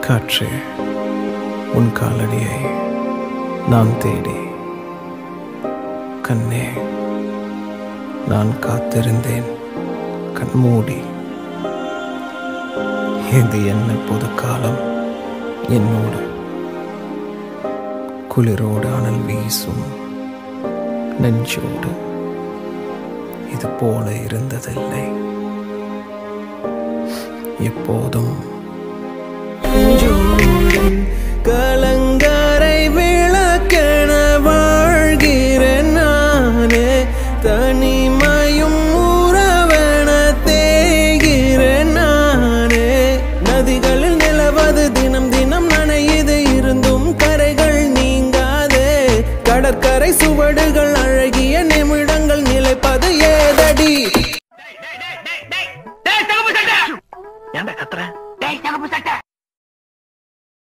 காற்றே உன் காலடியை நான் தேடி கண்ணே நான் காத்திருந்தேன் கண்மூடி இது என்ன பொது காலம் என்னோடு குளிரோடு அனல் வீசும் நெஞ்சோடு இது போல இருந்ததில்லை எப்போதும் கலங்கரை விளக்கென வாழ்கிறேன் நானே தனிமையும் உறவென தேய்கிறேன் நானே நதிகளில் நிலவது தினம் தினம் நனையுது இருந்தும் கரைகள் நீங்காதே கடற்கரை சுவடுகள் அழகிய நிமிடங்கள் நிலைப்பது ஏதடி ஏன்டா கத்துற டேய் தகப்பு சட்டை